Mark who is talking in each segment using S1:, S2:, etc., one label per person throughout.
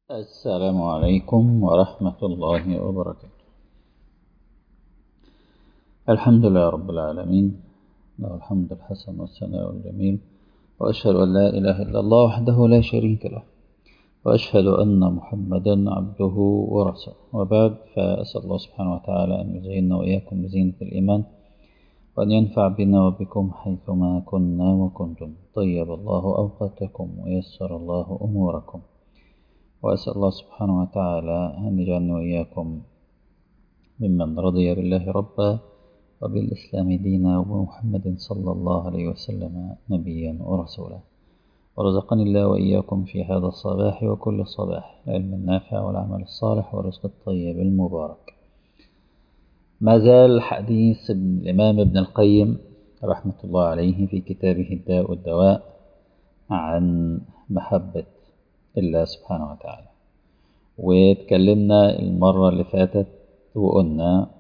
S1: السلام عليكم ورحمة الله وبركاته الحمد لله رب العالمين له الحمد الحسن والثناء الجميل وأشهد أن لا إله إلا الله وحده لا شريك له وأشهد أن محمدا عبده ورسوله وبعد فأسأل الله سبحانه وتعالى أن يزيننا وإياكم بزينة الإيمان وأن ينفع بنا وبكم حيثما كنا وكنتم طيب الله أوقاتكم ويسر الله أموركم وأسأل الله سبحانه وتعالى أن يجعلنا وإياكم ممن رضي بالله ربا وبالإسلام دينا ومحمد صلى الله عليه وسلم نبيا ورسولا ورزقني الله وإياكم في هذا الصباح وكل صباح العلم النافع والعمل الصالح والرزق الطيب المبارك ما زال حديث الإمام ابن القيم رحمة الله عليه في كتابه الداء والدواء عن محبة الله سبحانه وتعالى واتكلمنا المرة اللي فاتت وقلنا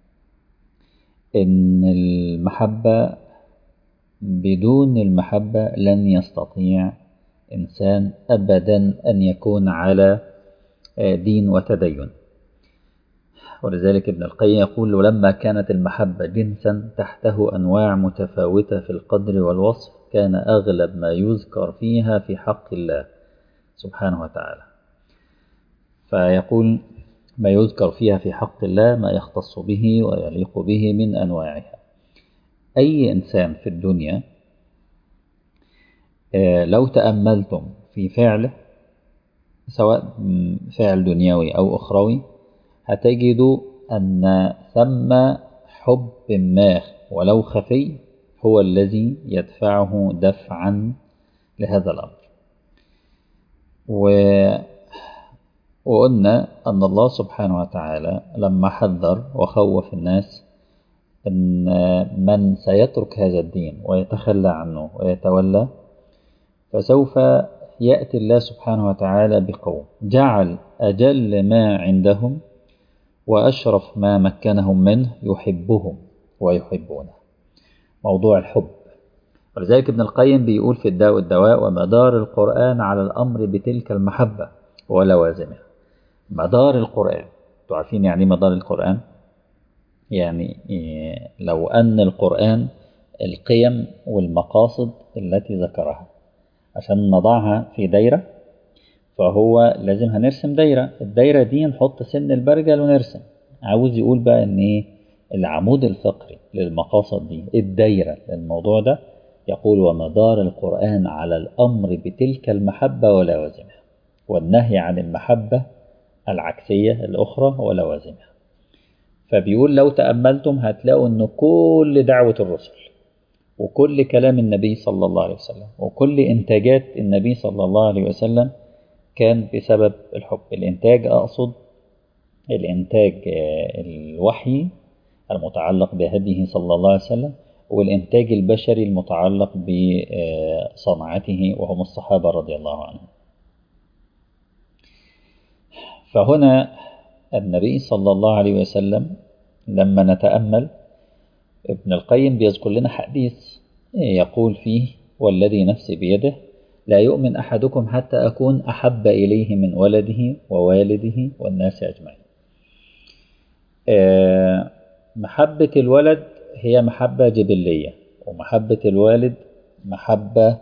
S1: إن المحبة بدون المحبة لن يستطيع إنسان أبدا أن يكون على دين وتدين ولذلك ابن القيم يقول ولما كانت المحبة جنسا تحته أنواع متفاوتة في القدر والوصف كان أغلب ما يذكر فيها في حق الله سبحانه وتعالى فيقول ما يذكر فيها في حق الله ما يختص به ويليق به من أنواعها أي إنسان في الدنيا لو تأملتم في فعله سواء فعل دنيوي أو أخروي هتجدوا أن ثم حب ما ولو خفي هو الذي يدفعه دفعا لهذا الأمر و... وقلنا أن الله سبحانه وتعالى لما حذر وخوف الناس أن من سيترك هذا الدين ويتخلى عنه ويتولى فسوف يأتي الله سبحانه وتعالى بقوم جعل أجل ما عندهم وأشرف ما مكنهم منه يحبهم ويحبونه موضوع الحب ولذلك ابن القيم بيقول في الداء والدواء ومدار القرآن على الأمر بتلك المحبة ولوازمها مدار القرآن تعرفين يعني مدار القرآن يعني لو أن القرآن القيم والمقاصد التي ذكرها عشان نضعها في دايرة فهو لازم هنرسم دايرة الدايرة دي نحط سن البرجل ونرسم عاوز يقول بقى ان ايه العمود الفقري للمقاصد دي الدايرة للموضوع ده يقول ومدار القرآن على الأمر بتلك المحبة ولوازمها والنهي عن المحبة العكسية الأخرى ولوازمها فبيقول لو تأملتم هتلاقوا أن كل دعوة الرسل وكل كلام النبي صلى الله عليه وسلم وكل إنتاجات النبي صلى الله عليه وسلم كان بسبب الحب الإنتاج أقصد الإنتاج الوحي المتعلق بهديه صلى الله عليه وسلم والإنتاج البشري المتعلق بصنعته وهم الصحابة رضي الله عنهم فهنا النبي صلى الله عليه وسلم لما نتأمل ابن القيم بيذكر لنا حديث يقول فيه والذي نفسي بيده لا يؤمن أحدكم حتى أكون أحب إليه من ولده ووالده والناس أجمعين محبة الولد هي محبة جبلية ومحبة الوالد محبة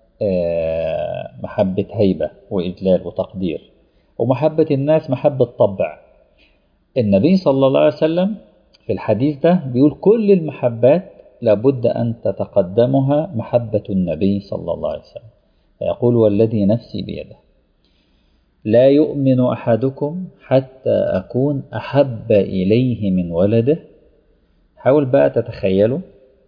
S1: محبة هيبة وإجلال وتقدير ومحبة الناس محبة طبع النبي صلى الله عليه وسلم في الحديث ده بيقول كل المحبات لابد أن تتقدمها محبة النبي صلى الله عليه وسلم فيقول والذي نفسي بيده لا يؤمن أحدكم حتى أكون أحب إليه من ولده حاول بقى تتخيلوا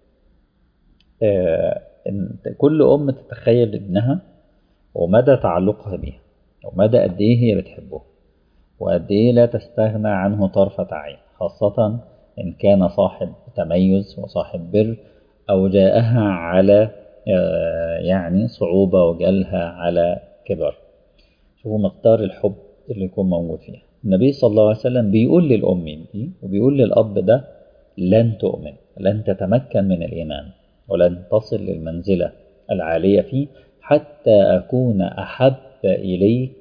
S1: آه إن كل أم تتخيل ابنها ومدى تعلقها بيه ومدى قد إيه هي بتحبه وقد إيه لا تستغنى عنه طرفة عين خاصة إن كان صاحب تميز وصاحب بر أو جاءها على آه يعني صعوبة وجالها على كبر شوفوا مقدار الحب اللي يكون موجود فيها النبي صلى الله عليه وسلم بيقول للأم دي وبيقول للأب ده لن تؤمن لن تتمكن من الإيمان ولن تصل للمنزلة العالية فيه حتى أكون أحب إليك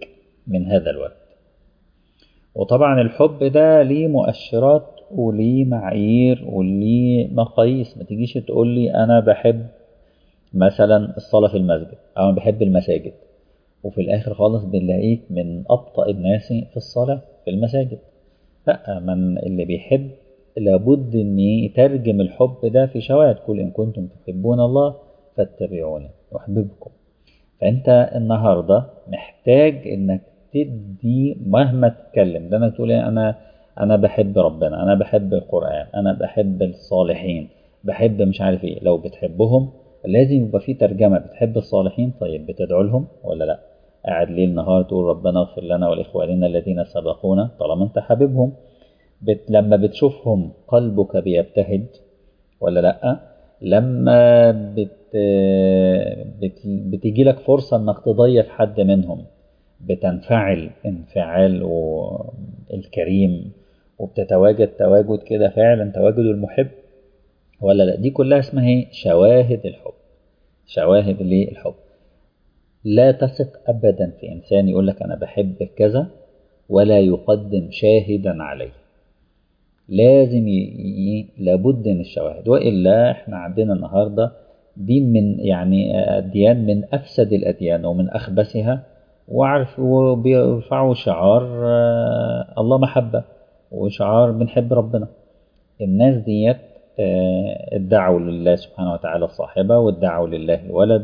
S1: من هذا الولد وطبعا الحب ده ليه مؤشرات وليه معايير وليه مقاييس ما تجيش تقول لي انا بحب مثلا الصلاة في المسجد او انا بحب المساجد وفي الاخر خالص بنلاقيك من ابطأ الناس في الصلاة في المساجد لا من اللي بيحب لابد ان يترجم الحب ده في شواهد قل ان كنتم تحبون الله فاتبعوني يحببكم فانت النهارده محتاج انك تدي مهما تتكلم ده انك تقول انا انا بحب ربنا انا بحب القران انا بحب الصالحين بحب مش عارف ايه لو بتحبهم لازم يبقى في ترجمه بتحب الصالحين طيب بتدعو لهم ولا لا قاعد ليل نهار تقول ربنا اغفر لنا ولاخواننا الذين سبقونا طالما انت حاببهم بت لما بتشوفهم قلبك بيبتهج ولا لا لما بت بت بتيجي لك فرصة انك تضيف حد منهم بتنفعل انفعال الكريم وبتتواجد تواجد كده فعلا تواجد المحب ولا لا دي كلها اسمها ايه شواهد الحب شواهد للحب لا تثق ابدا في انسان يقول لك انا بحب كذا ولا يقدم شاهدا عليه لازم ي... ي... لابد من الشواهد والا احنا عندنا النهارده دين من يعني اديان من افسد الاديان ومن اخبثها وعارف وبيرفعوا شعار الله محبه وشعار بنحب ربنا الناس ديت ادعوا لله سبحانه وتعالى الصاحبه وادعوا لله الولد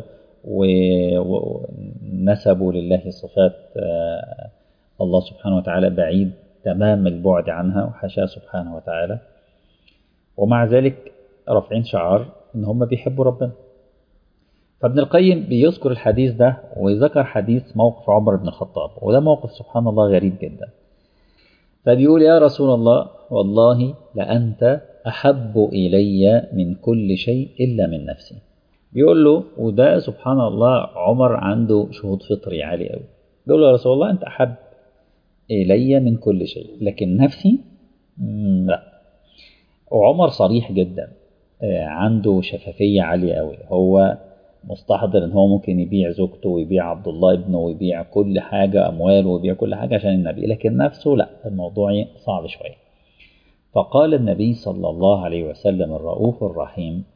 S1: ونسبوا لله صفات الله سبحانه وتعالى بعيد تمام البعد عنها وحاشاه سبحانه وتعالى ومع ذلك رافعين شعار ان هم بيحبوا ربنا فابن القيم بيذكر الحديث ده ويذكر حديث موقف عمر بن الخطاب وده موقف سبحان الله غريب جدا فبيقول يا رسول الله والله لأنت أحب إلي من كل شيء إلا من نفسي بيقول له وده سبحان الله عمر عنده شهود فطري عالي قوي بيقول له يا رسول الله أنت أحب إلي من كل شيء لكن نفسي لا وعمر صريح جدا عنده شفافية عالية قوي هو مستحضر ان هو ممكن يبيع زوجته ويبيع عبد الله ابنه ويبيع كل حاجة امواله ويبيع كل حاجة عشان النبي لكن نفسه لا الموضوع صعب شوية فقال النبي صلى الله عليه وسلم الرؤوف الرحيم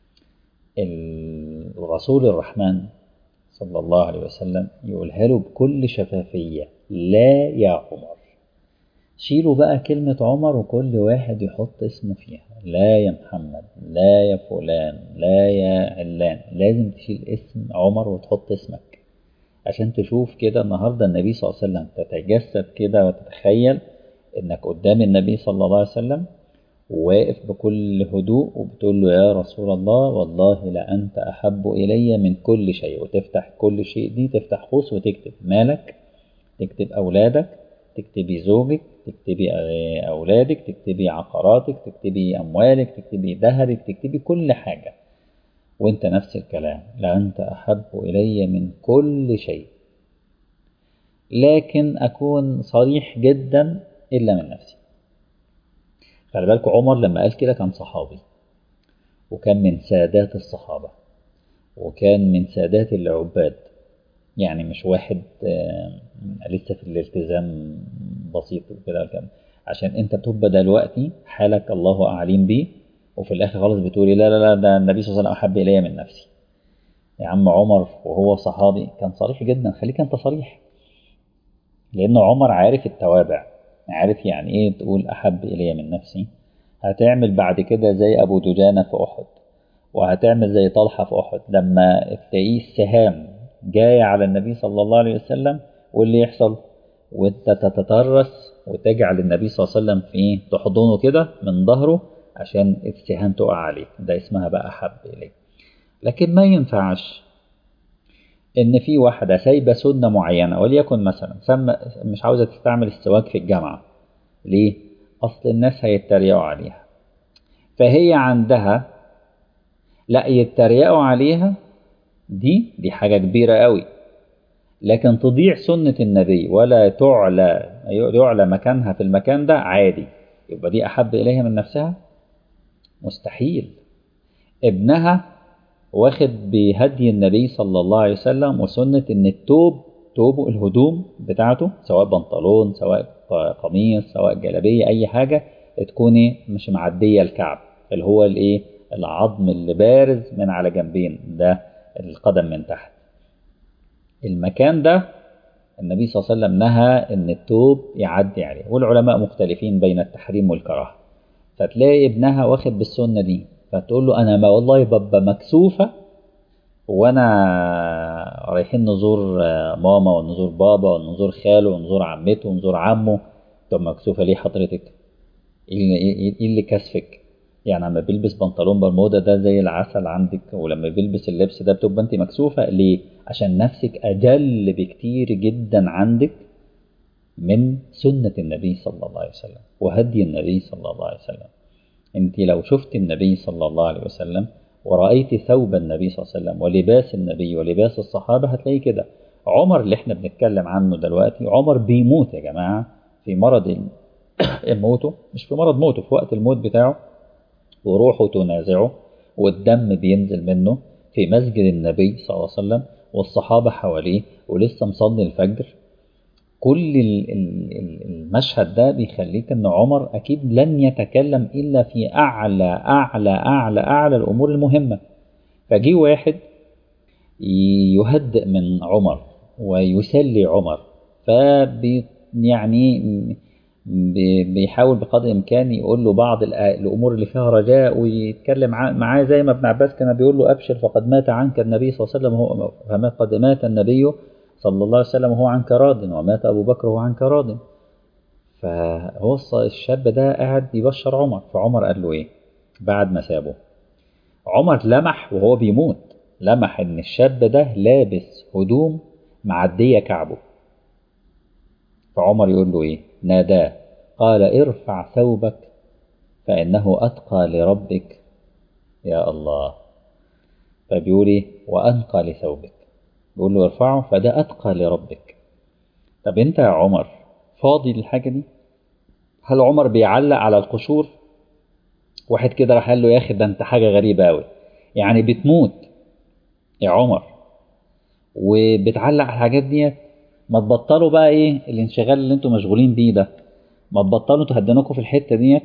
S1: الرسول الرحمن صلى الله عليه وسلم يقولها له بكل شفافية لا يا عمر شيلوا بقى كلمة عمر وكل واحد يحط اسمه فيها لا يا محمد لا يا فلان لا يا علان لازم تشيل اسم عمر وتحط اسمك عشان تشوف كده النهاردة النبي صلى الله عليه وسلم تتجسد كده وتتخيل انك قدام النبي صلى الله عليه وسلم وواقف بكل هدوء وبتقول له يا رسول الله والله لأنت أحب إلي من كل شيء وتفتح كل شيء دي تفتح قوس وتكتب مالك تكتب أولادك تكتبي زوجك تكتبي أولادك تكتبي عقاراتك تكتبي أموالك تكتبي ذهبك تكتبي كل حاجة وانت نفس الكلام لأنت أحب إلي من كل شيء لكن أكون صريح جدا إلا من نفسي خلي بالكوا عمر لما قال كده كان صحابي وكان من سادات الصحابة وكان من سادات العباد يعني مش واحد لسه في الالتزام بسيط وكده عشان انت بتبقى دلوقتي حالك الله اعلم بيه وفي الاخر خالص بتقولي لا لا لا ده النبي صلى الله عليه وسلم احب الي من نفسي يا عم عمر وهو صحابي كان صريح جدا خليك انت صريح لان عمر عارف التوابع عارف يعني ايه تقول احب الي من نفسي هتعمل بعد كده زي ابو دجانه في احد وهتعمل زي طلحه في احد لما تلاقيه السهام جاية على النبي صلى الله عليه وسلم واللي يحصل وانت تتطرس وتجعل النبي صلى الله عليه وسلم في ايه تحضنه كده من ظهره عشان السهام تقع عليه ده اسمها بقى حب إليه لكن ما ينفعش ان في واحدة سايبة سنة معينة وليكن مثلا سم مش عاوزة تستعمل السواك في الجامعة ليه اصل الناس هيتريقوا عليها فهي عندها لا يتريقوا عليها دي دي حاجة كبيرة قوي لكن تضيع سنة النبي ولا تعلى يعلى مكانها في المكان ده عادي يبقى دي أحب إليها من نفسها مستحيل ابنها واخد بهدي النبي صلى الله عليه وسلم وسنة إن التوب توبه الهدوم بتاعته سواء بنطلون سواء قميص سواء جلابية أي حاجة تكون مش معدية الكعب اللي هو الايه العظم اللي بارز من على جنبين ده القدم من تحت المكان ده النبي صلى الله عليه وسلم نهى ان التوب يعدي عليه والعلماء مختلفين بين التحريم والكراهه فتلاقي ابنها واخد بالسنه دي فتقول له انا ما والله ببقى مكسوفه وانا رايحين نزور ماما ونزور بابا ونزور خاله ونزور عمته ونزور عمه طب مكسوفه ليه حضرتك ايه اللي كسفك يعني لما بيلبس بنطلون برمودا ده زي العسل عندك ولما بيلبس اللبس ده بتبقى انت مكسوفه ليه عشان نفسك اجل بكتير جدا عندك من سنه النبي صلى الله عليه وسلم وهدي النبي صلى الله عليه وسلم انت لو شفت النبي صلى الله عليه وسلم ورأيت ثوب النبي صلى الله عليه وسلم ولباس النبي ولباس الصحابة هتلاقي كده عمر اللي احنا بنتكلم عنه دلوقتي عمر بيموت يا جماعة في مرض موته مش في مرض موته في وقت الموت بتاعه وروحه تنازعه والدم بينزل منه في مسجد النبي صلى الله عليه وسلم والصحابة حواليه ولسه مصلي الفجر كل المشهد ده بيخليك ان عمر اكيد لن يتكلم الا في اعلى اعلى اعلى اعلى الامور المهمه فجي واحد يهدئ من عمر ويسلي عمر فبي يعني بيحاول بقدر الامكان يقول له بعض الامور اللي فيها رجاء ويتكلم معاه زي ما ابن عباس كان بيقول له ابشر فقد مات عنك النبي صلى الله عليه وسلم هو فقد مات النبي صلى الله عليه وسلم وهو عنك راض ومات أبو بكر وهو عنك راض فهو الشاب ده قاعد يبشر عمر فعمر قال له إيه بعد ما سابه عمر لمح وهو بيموت لمح إن الشاب ده لابس هدوم معدية كعبه فعمر يقول له إيه ناداه قال ارفع ثوبك فإنه أتقى لربك يا الله فبيقول إيه وأنقى لثوبك بيقول له ارفعه فده أتقى لربك طب أنت يا عمر فاضي للحاجة دي هل عمر بيعلق على القشور واحد كده راح قال له يا أخي ده أنت حاجة غريبة أوي يعني بتموت يا عمر وبتعلق على الحاجات ديت ما تبطلوا بقى ايه الانشغال اللي انتوا مشغولين بيه ده ما تبطلوا تهدنكوا في الحتة ديت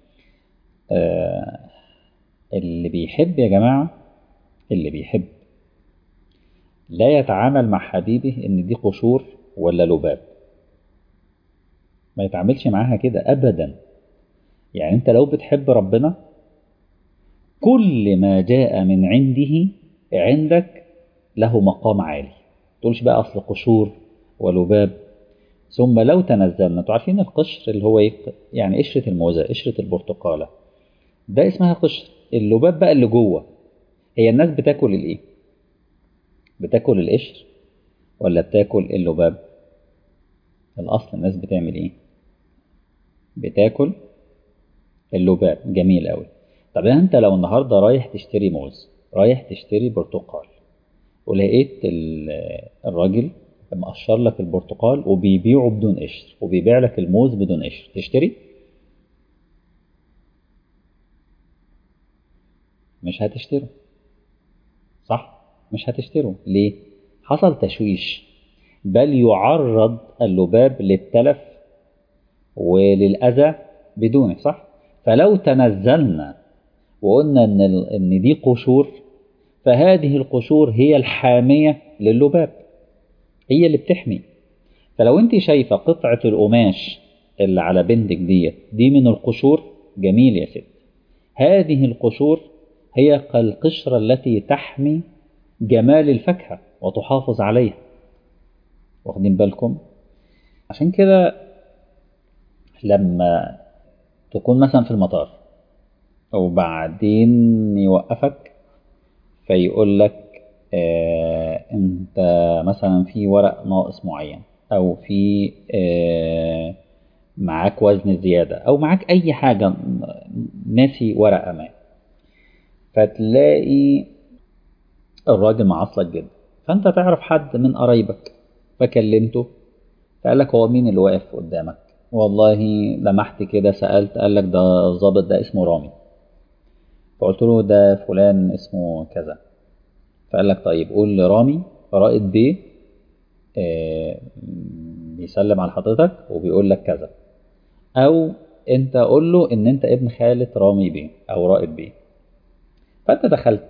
S1: آه اللي بيحب يا جماعة اللي بيحب لا يتعامل مع حبيبه ان دي قشور ولا لباب ما يتعاملش معاها كده ابدا يعني انت لو بتحب ربنا كل ما جاء من عنده عندك له مقام عالي تقولش بقى اصل قشور ولباب ثم لو تنزلنا انتوا عارفين القشر اللي هو ايه يعني قشرة الموزة قشرة البرتقالة ده اسمها قشر اللباب بقى اللي جوه هي الناس بتاكل الايه بتاكل القشر ولا بتاكل اللباب الاصل الناس بتعمل ايه بتاكل اللباب جميل قوي طب انت لو النهارده رايح تشتري موز رايح تشتري برتقال ولقيت الراجل مقشر لك البرتقال وبيبيعه بدون قشر وبيبيع لك الموز بدون قشر تشتري مش هتشتره صح مش هتشتره ليه حصل تشويش بل يعرض اللباب للتلف وللأذى بدونه صح فلو تنزلنا وقلنا ان ان دي قشور فهذه القشور هي الحامية للباب هي اللي بتحمي فلو انت شايفة قطعة القماش اللي على بنتك ديت دي من القشور جميل يا ست هذه القشور هي كالقشرة التي تحمي جمال الفاكهة وتحافظ عليها واخدين بالكم عشان كده لما تكون مثلا في المطار وبعدين يوقفك فيقول لك آه انت مثلا في ورق ناقص معين او في آه معاك وزن زيادة او معاك اي حاجة ناسي ورقة ما فتلاقي الراجل معصلك جدا فانت تعرف حد من قرايبك فكلمته فقال لك هو مين اللي واقف قدامك والله لمحت كده سألت قال لك ده الظابط ده اسمه رامي فقلت له ده فلان اسمه كذا فقال لك طيب قول لرامي رائد بيه آه، بيسلم على حضرتك وبيقول لك كذا او انت قول له ان انت ابن خالة رامي بيه او رائد بيه فانت دخلت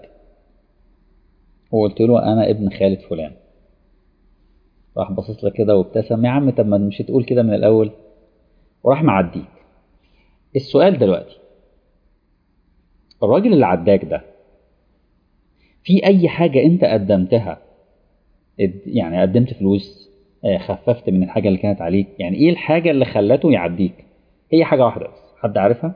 S1: وقلت له انا ابن خالة فلان راح باصص لك كده وابتسم يا عم طب ما مش تقول كده من الاول وراح معديك السؤال دلوقتي الراجل اللي عداك ده في اي حاجة انت قدمتها اد- يعني قدمت فلوس آه، خففت من الحاجة اللي كانت عليك يعني ايه الحاجة اللي خلته يعديك هي حاجة واحدة بس حد عارفها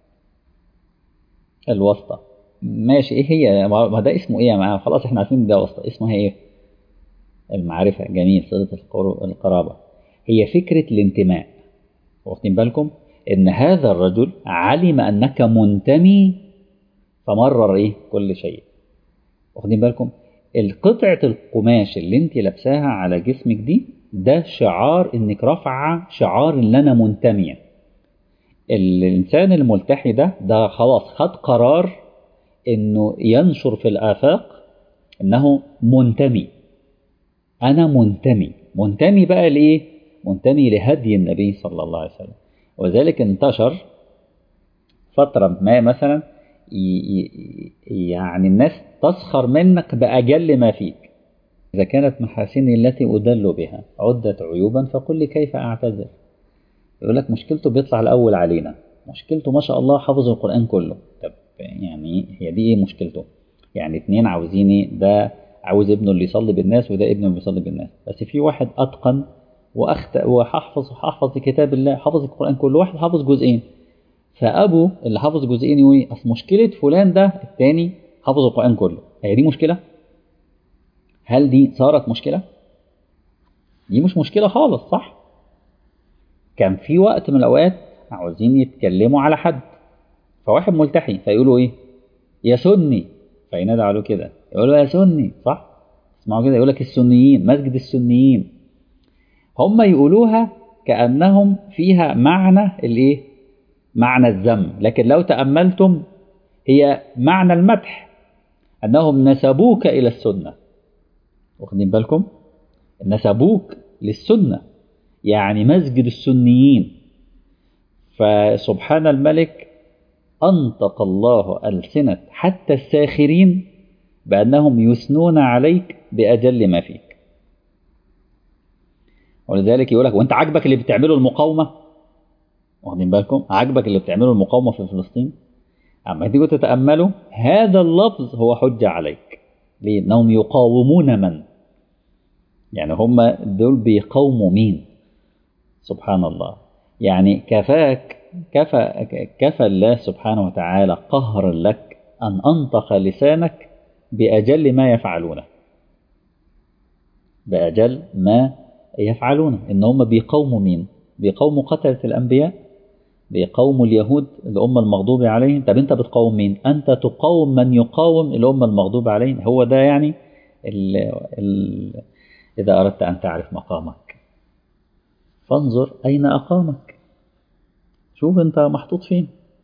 S1: الواسطة ماشي ايه هي ما ما ده اسمه ايه يا معلم خلاص احنا عارفين ده واسطة اسمها ايه المعرفة جميل صلة القر- القرابة هي فكرة الانتماء واخدين بالكم ان هذا الرجل علم انك منتمي فمرر ايه كل شيء واخدين بالكم القطعة القماش اللي انت لابساها على جسمك دي ده شعار انك رافعة شعار ان انا منتمية الانسان الملتحي ده ده خلاص خد قرار انه ينشر في الافاق انه منتمي انا منتمي منتمي بقى لايه منتمي لهدي النبي صلى الله عليه وسلم وذلك انتشر فترة ما مثلا ي- ي- يعني الناس تسخر منك بأجل ما فيك إذا كانت محاسني التي أدل بها عدت عيوبا فقل لي كيف أعتذر يقول لك مشكلته بيطلع الأول علينا مشكلته ما شاء الله حافظ القرآن كله طب يعني هي دي إيه مشكلته يعني اتنين عاوزين إيه؟ ده عاوز ابنه اللي يصلي بالناس وده ابنه اللي بيصلي بالناس بس في واحد أتقن وأخطأ وحفظ حفظ كتاب الله حفظ القرآن كله واحد حافظ جزئين فابو اللي حافظ جزئين يقول إيه؟ اصل مشكله فلان ده التاني حافظ القران كله هي دي مشكله هل دي صارت مشكله دي مش مشكله خالص صح كان في وقت من الاوقات عاوزين يتكلموا على حد فواحد ملتحي فيقولوا ايه يا سني فينادى عليه كده يقولوا يا سني صح اسمعوا كده يقول لك السنيين مسجد السنيين هم يقولوها كانهم فيها معنى الايه معنى الذم لكن لو تأملتم هي معنى المدح أنهم نسبوك إلى السنة واخدين بالكم نسبوك للسنة يعني مسجد السنيين فسبحان الملك أنطق الله ألسنة حتى الساخرين بأنهم يثنون عليك بأجل ما فيك ولذلك يقول لك وانت عاجبك اللي بتعمله المقاومه واخدين بالكم عاجبك اللي بتعمله المقاومة في فلسطين أما تيجوا تتأملوا هذا اللفظ هو حجة عليك ليه؟ إنهم يقاومون من يعني هم دول بيقاوموا مين سبحان الله يعني كفاك كفى كفى الله سبحانه وتعالى قهرا لك أن أنطق لسانك بأجل ما يفعلونه بأجل ما يفعلونه إن هم بيقاوموا مين بيقاوموا قتلة الأنبياء بيقاوموا اليهود الأمة المغضوب عليهم طب أنت بتقاوم مين أنت تقاوم من يقاوم الأمة المغضوب عليهم هو ده يعني ال ال إذا أردت أن تعرف مقامك فانظر أين أقامك شوف أنت محطوط فين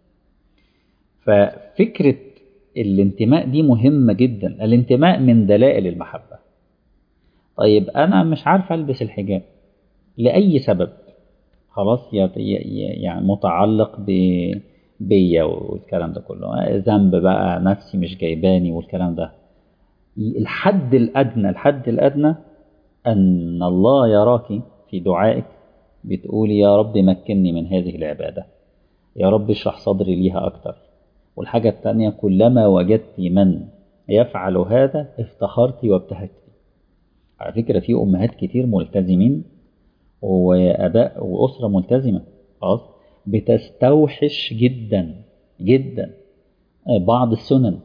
S1: ففكرة الانتماء دي مهمة جدا الانتماء من دلائل المحبة طيب أنا مش عارف ألبس الحجاب لأي سبب خلاص يعني متعلق ب بيا والكلام ده كله ذنب بقى نفسي مش جايباني والكلام ده الحد الأدنى الحد الأدنى أن الله يراك في دعائك بتقولي يا رب مكنني من هذه العبادة يا رب اشرح صدري ليها أكتر والحاجة التانية كلما وجدت من يفعل هذا افتخرت وابتهجت على فكرة في أمهات كتير ملتزمين واباء واسره ملتزمه خلاص بتستوحش جدا جدا بعض السنن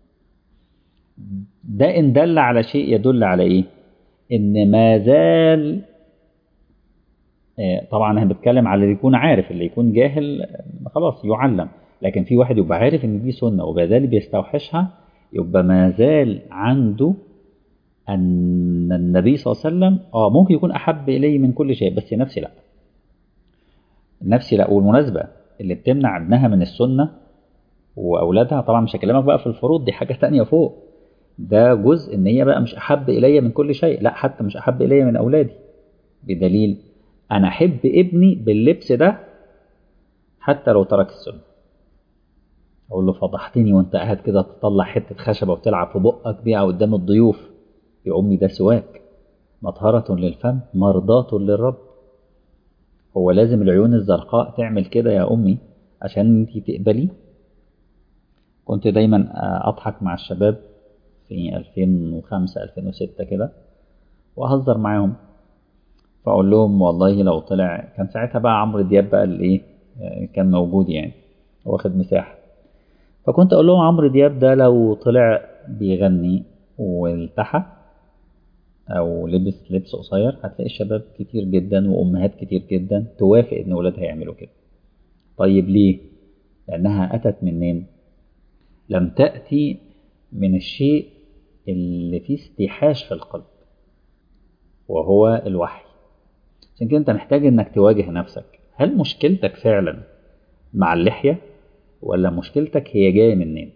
S1: ده ان دل على شيء يدل على ايه ان ما زال طبعا انا بتكلم على اللي يكون عارف اللي يكون جاهل خلاص يعلم لكن في واحد يبقى عارف ان دي سنه وبذلك بيستوحشها يبقى ما زال عنده أن النبي صلى الله عليه وسلم آه ممكن يكون أحب إلي من كل شيء بس نفسي لا نفسي لا والمناسبة اللي بتمنع ابنها من السنة وأولادها طبعا مش هكلمك بقى في الفروض دي حاجة تانية فوق ده جزء ان هي بقى مش احب الي من كل شيء لا حتى مش احب الي من اولادي بدليل انا احب ابني باللبس ده حتى لو ترك السنه اقول له فضحتني وانت قاعد كده تطلع حته خشبه وتلعب في بقك بيها قدام الضيوف يا امي ده سواك مطهره للفم مرضاه للرب هو لازم العيون الزرقاء تعمل كده يا امي عشان انت تقبلي كنت دايما اضحك مع الشباب في 2005 2006 كده واهزر معاهم فاقول لهم والله لو طلع كان ساعتها بقى عمرو دياب بقى الايه كان موجود يعني واخد مساحه فكنت اقول لهم عمرو دياب ده لو طلع بيغني والتحى او لبس لبس قصير هتلاقي شباب كتير جدا وامهات كتير جدا توافق ان ولادها يعملوا كده طيب ليه لانها اتت منين لم تاتي من الشيء اللي فيه استيحاش في القلب وهو الوحي عشان كده انت محتاج انك تواجه نفسك هل مشكلتك فعلا مع اللحية ولا مشكلتك هي جاية منين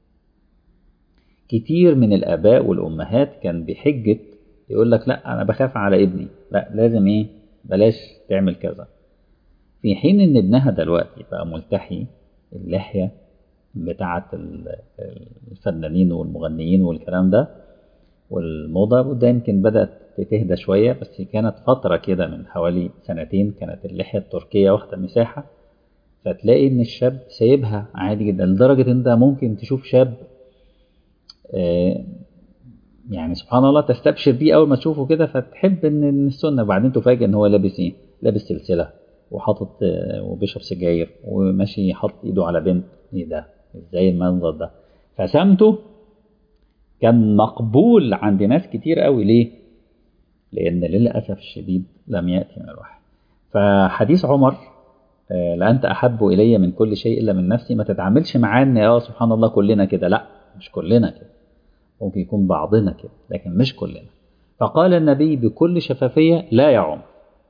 S1: كتير من الآباء والأمهات كان بحجة يقول لك لا أنا بخاف على ابني لا لازم إيه بلاش تعمل كذا في حين إن ابنها دلوقتي بقى ملتحي اللحية بتاعة الفنانين والمغنيين والكلام ده والموضة وده يمكن بدأت تهدى شوية بس كانت فترة كده من حوالي سنتين كانت اللحية التركية واخدة مساحة فتلاقي إن الشاب سايبها عادي جدا لدرجة إن أنت ممكن تشوف شاب آه يعني سبحان الله تستبشر بيه أول ما تشوفه كده فتحب إن السنة وبعدين تفاجئ إن هو لابس إيه؟ لابس سلسلة وحاطط آه وبيشرب سجاير وماشي حاطط إيده على بنت إيه ده؟ إزاي المنظر ده؟ فسمته كان مقبول عند ناس كتير قوي ليه؟ لأن للأسف الشديد لم يأتي من الوحي فحديث عمر لأنت أحب إلي من كل شيء إلا من نفسي ما تتعاملش معاه إن يا سبحان الله كلنا كده لا مش كلنا كده ممكن يكون بعضنا كده لكن مش كلنا فقال النبي بكل شفافية لا يا عمر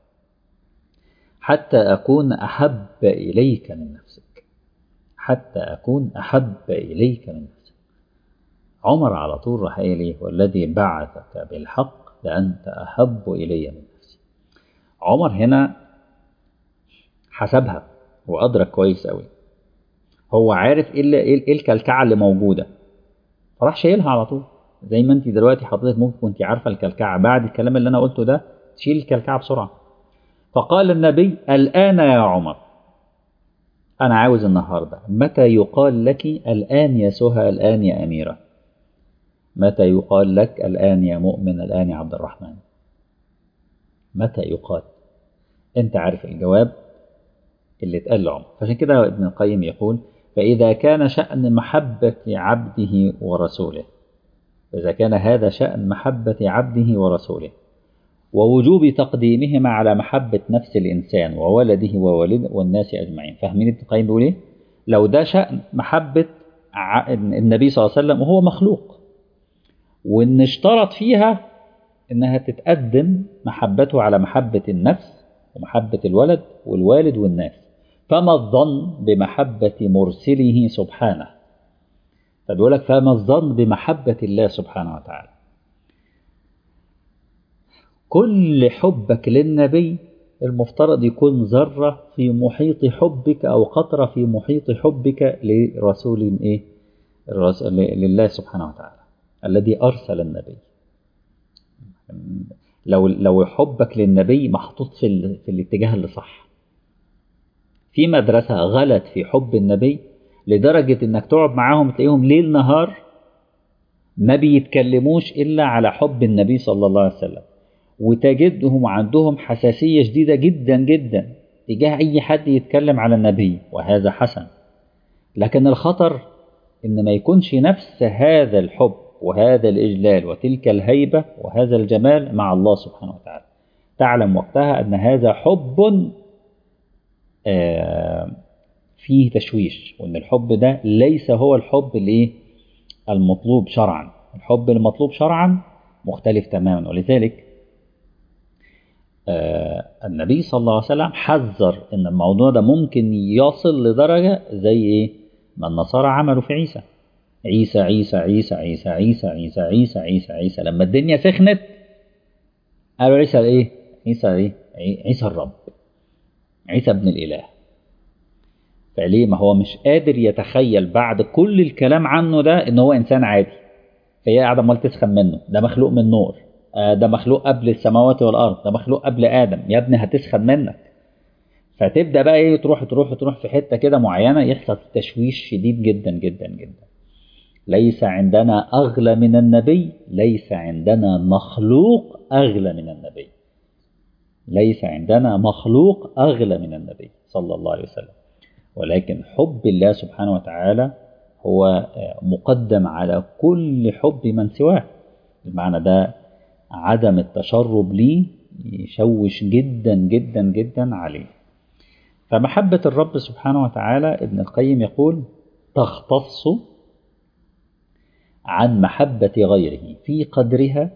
S1: حتى أكون أحب إليك من نفسك حتى أكون أحب إليك من نفسك عمر على طول راح قايل إيه والذي بعثك بالحق لأنت أحب إلي من نفسي عمر هنا حسبها وأدرك كويس أوي هو عارف إيه, إيه الكلكعة اللي موجودة فراح شايلها على طول زي ما انت دلوقتي حضرتك ممكن كنت عارفة الكلكعة بعد الكلام اللي أنا قلته ده تشيل الكلكعة بسرعة فقال النبي الآن يا عمر أنا عاوز النهاردة متى يقال لك الآن يا سهى الآن يا أميرة متى يقال لك الآن يا مؤمن الآن يا عبد الرحمن متى يقال أنت عارف الجواب اللي اتقال لعمر فعشان كده ابن القيم يقول فإذا كان شأن محبة عبده ورسوله إذا كان هذا شأن محبة عبده ورسوله ووجوب تقديمهما على محبة نفس الإنسان وولده ووالده والناس أجمعين فاهمين ابن القيم بيقول إيه؟ لو ده شأن محبة النبي صلى الله عليه وسلم وهو مخلوق وإن اشترط فيها إنها تتقدم محبته على محبة النفس ومحبة الولد والوالد والناس فما الظن بمحبة مرسله سبحانه فبيقول لك فما الظن بمحبة الله سبحانه وتعالى كل حبك للنبي المفترض يكون ذرة في محيط حبك أو قطرة في محيط حبك لرسول إيه؟ لله سبحانه وتعالى الذي أرسل النبي لو لو حبك للنبي محطوط في, ال... في الاتجاه اللي صح في مدرسة غلط في حب النبي لدرجة انك تقعد معاهم تلاقيهم ليل نهار ما بيتكلموش الا على حب النبي صلى الله عليه وسلم وتجدهم عندهم حساسية شديدة جدا جدا تجاه اي حد يتكلم على النبي وهذا حسن لكن الخطر ان ما يكونش نفس هذا الحب وهذا الإجلال وتلك الهيبة وهذا الجمال مع الله سبحانه وتعالى تعلم وقتها أن هذا حب فيه تشويش وأن الحب ده ليس هو الحب اللي المطلوب شرعا الحب المطلوب شرعا مختلف تماما ولذلك النبي صلى الله عليه وسلم حذر أن الموضوع ده ممكن يصل لدرجة زي إيه ما النصارى عملوا في عيسى عيسى عيسى عيسى عيسى عيسى عيسى عيسى عيسى عيسى لما الدنيا سخنت قالوا عيسى ايه عيسى ايه عيسى الرب عيسى ابن الاله فليه ما هو مش قادر يتخيل بعد كل الكلام عنه ده ان هو انسان عادي فهي قاعده امال تسخن منه ده مخلوق من نور آه ده مخلوق قبل السماوات والارض ده مخلوق قبل ادم يا ابني هتسخن منك فتبدا بقى ايه تروح تروح تروح في حته كده معينه يحصل تشويش شديد جدا جدا جدا ليس عندنا اغلى من النبي ليس عندنا مخلوق اغلى من النبي ليس عندنا مخلوق اغلى من النبي صلى الله عليه وسلم ولكن حب الله سبحانه وتعالى هو مقدم على كل حب من سواه المعنى ده عدم التشرب ليه يشوش جدا جدا جدا عليه فمحبة الرب سبحانه وتعالى ابن القيم يقول تختص عن محبة غيره في قدرها